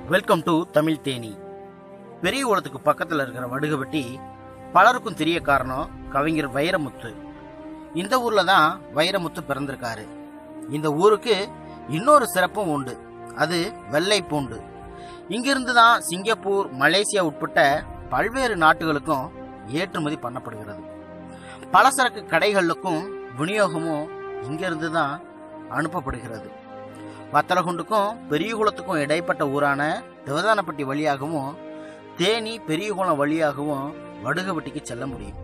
welcome to Tamil Theni பெரிய குளத்துக்கு பக்கத்தில் இருக்கிற வடுகவெட்டி பலருக்கும் தெரிய காரணம் கவிஞர் வைரமுத்து இந்த ஊர்ல தான் வைரமுத்து பிறந்திருக்காரு இந்த ஊருக்கு இன்னொரு சிறப்பும் உண்டு அது வெள்ளை பூண்டு இங்கிருந்து தான் சிங்கப்பூர் மலேசியா உட்பட்ட பல்வேறு நாட்டுகளுக்கும் ஏற்றுமதி பண்ணப்படுகிறது பலசரக்கு கடைகளுக்கும் விநியோகமும் இங்கிருந்து தான் அனுப்பப்படுகிறது வத்தலகுண்டுக்கும் பெரியகுளத்துக்கும் இடைப்பட்ட ஊரான தேவதானப்பட்டி வழியாகவும் தேனி பெரியகுளம் வழியாகவும் வடுகப்பட்டிக்கு செல்ல முடியும்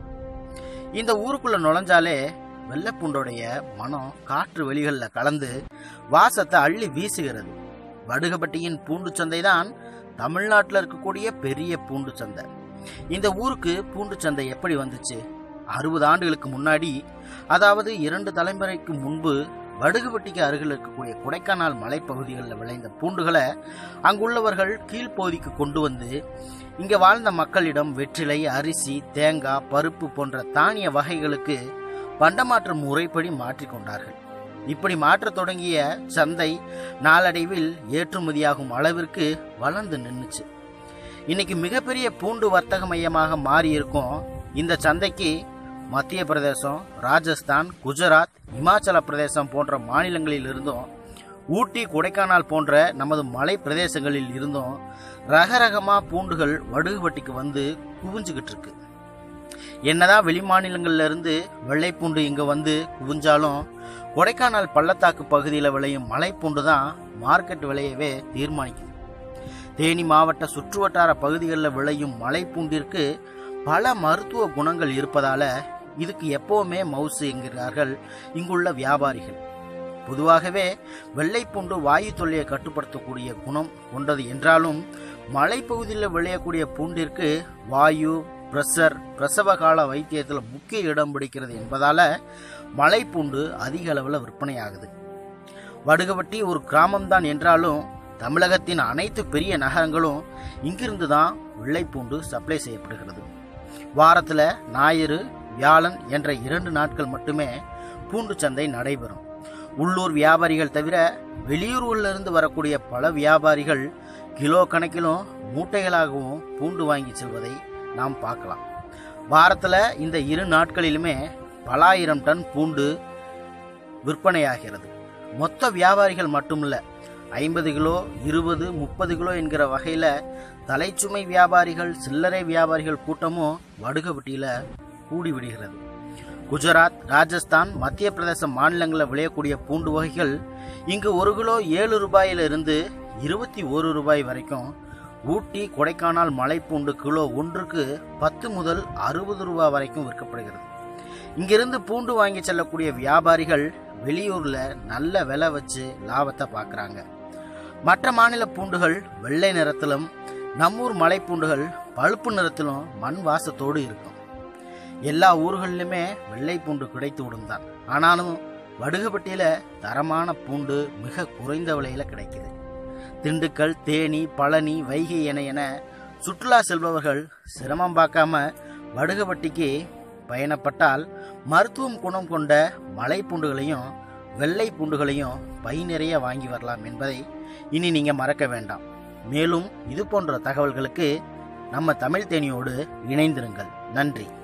இந்த ஊருக்குள்ள நுழைஞ்சாலே வெள்ளைப்பூண்டோடைய மனம் காற்று வெளிகளில் கலந்து வாசத்தை அள்ளி வீசுகிறது வடுகப்பட்டியின் பூண்டு சந்தை தான் தமிழ்நாட்டில் இருக்கக்கூடிய பெரிய பூண்டு சந்தை இந்த ஊருக்கு பூண்டு சந்தை எப்படி வந்துச்சு அறுபது ஆண்டுகளுக்கு முன்னாடி அதாவது இரண்டு தலைமுறைக்கு முன்பு வடுகுபட்டிக்கு அருகில் இருக்கக்கூடிய கொடைக்கானல் மலைப்பகுதிகளில் விளைந்த பூண்டுகளை அங்குள்ளவர்கள் கீழ்ப்பகுதிக்கு கொண்டு வந்து இங்கே வாழ்ந்த மக்களிடம் வெற்றிலை அரிசி தேங்காய் பருப்பு போன்ற தானிய வகைகளுக்கு பண்டமாற்று முறைப்படி மாற்றிக்கொண்டார்கள் இப்படி மாற்றத் தொடங்கிய சந்தை நாளடைவில் ஏற்றுமதியாகும் அளவிற்கு வளர்ந்து நின்றுச்சு இன்னைக்கு மிகப்பெரிய பூண்டு வர்த்தக மையமாக மாறி இருக்கும் இந்த சந்தைக்கு மத்திய பிரதேசம் ராஜஸ்தான் குஜராத் இமாச்சல பிரதேசம் போன்ற மாநிலங்களில் இருந்தும் ஊட்டி கொடைக்கானல் போன்ற நமது மலை பிரதேசங்களில் இருந்தும் ரகரகமா பூண்டுகள் வடுகுவட்டிக்கு வந்து குவிஞ்சுக்கிட்டு இருக்கு என்னதான் வெளிமாநிலங்கள்ல இருந்து வெள்ளைப்பூண்டு இங்க வந்து குவிஞ்சாலும் கொடைக்கானல் பள்ளத்தாக்கு பகுதியில் விளையும் மலைப்பூண்டு தான் மார்க்கெட் விலையவே தீர்மானிக்குது தேனி மாவட்ட சுற்றுவட்டார பகுதிகளில் விளையும் மலைப்பூண்டிற்கு பல மருத்துவ குணங்கள் இருப்பதால இதுக்கு எப்பவுமே மவுசு என்கிறார்கள் இங்குள்ள வியாபாரிகள் பொதுவாகவே வெள்ளைப்பூண்டு வாயு தொல்லையை கட்டுப்படுத்தக்கூடிய குணம் கொண்டது என்றாலும் மலைப்பகுதியில் விளையக்கூடிய பூண்டிற்கு வாயு பிரஷர் பிரசவ கால வைத்தியத்தில் முக்கிய இடம் பிடிக்கிறது என்பதால மலைப்பூண்டு அதிக அளவில் விற்பனையாகுது வடுகவட்டி ஒரு கிராமம்தான் என்றாலும் தமிழகத்தின் அனைத்து பெரிய நகரங்களும் இங்கிருந்து தான் வெள்ளைப்பூண்டு சப்ளை செய்யப்படுகிறது வாரத்தில் ஞாயிறு வியாழன் என்ற இரண்டு நாட்கள் மட்டுமே பூண்டு சந்தை நடைபெறும் உள்ளூர் வியாபாரிகள் தவிர வெளியூர்களில் இருந்து வரக்கூடிய பல வியாபாரிகள் கிலோ கணக்கிலும் மூட்டைகளாகவும் பூண்டு வாங்கி செல்வதை நாம் பார்க்கலாம் வாரத்தில் இந்த இரு நாட்களிலுமே பல ஆயிரம் டன் பூண்டு விற்பனையாகிறது மொத்த வியாபாரிகள் மட்டுமில்ல ஐம்பது கிலோ இருபது முப்பது கிலோ என்கிற வகையில் தலைச்சுமை வியாபாரிகள் சில்லறை வியாபாரிகள் கூட்டமும் வடுகப்பட்டியில் கூடி விடுகிறது குஜராத் ராஜஸ்தான் மத்திய பிரதேச மாநிலங்களில் விளையக்கூடிய பூண்டு வகைகள் இங்கு ஒரு கிலோ ஏழு ரூபாயிலிருந்து இருபத்தி ஒரு ரூபாய் வரைக்கும் ஊட்டி கொடைக்கானல் மலைப்பூண்டு கிலோ ஒன்றுக்கு பத்து முதல் அறுபது ரூபாய் வரைக்கும் விற்கப்படுகிறது இங்கிருந்து பூண்டு வாங்கி செல்லக்கூடிய வியாபாரிகள் வெளியூர்ல நல்ல விலை வச்சு லாபத்தை பார்க்குறாங்க மற்ற மாநில பூண்டுகள் வெள்ளை நிறத்திலும் நம்மூர் மலைப்பூண்டுகள் பழுப்பு நிறத்திலும் மண் வாசத்தோடு இருக்கும் எல்லா ஊர்களிலுமே வெள்ளை பூண்டு கிடைத்து விடுந்தான் ஆனாலும் வடுகப்பட்டியில தரமான பூண்டு மிக குறைந்த விலையில கிடைக்குது திண்டுக்கல் தேனி பழனி வைகை என என சுற்றுலா செல்பவர்கள் சிரமம் பார்க்காம வடுகப்பட்டிக்கு பயணப்பட்டால் மருத்துவம் குணம் கொண்ட மலை பூண்டுகளையும் வெள்ளை பூண்டுகளையும் பை நிறைய வாங்கி வரலாம் என்பதை இனி நீங்க மறக்க வேண்டாம் மேலும் இது போன்ற தகவல்களுக்கு நம்ம தமிழ் தேனியோடு இணைந்திருங்கள் நன்றி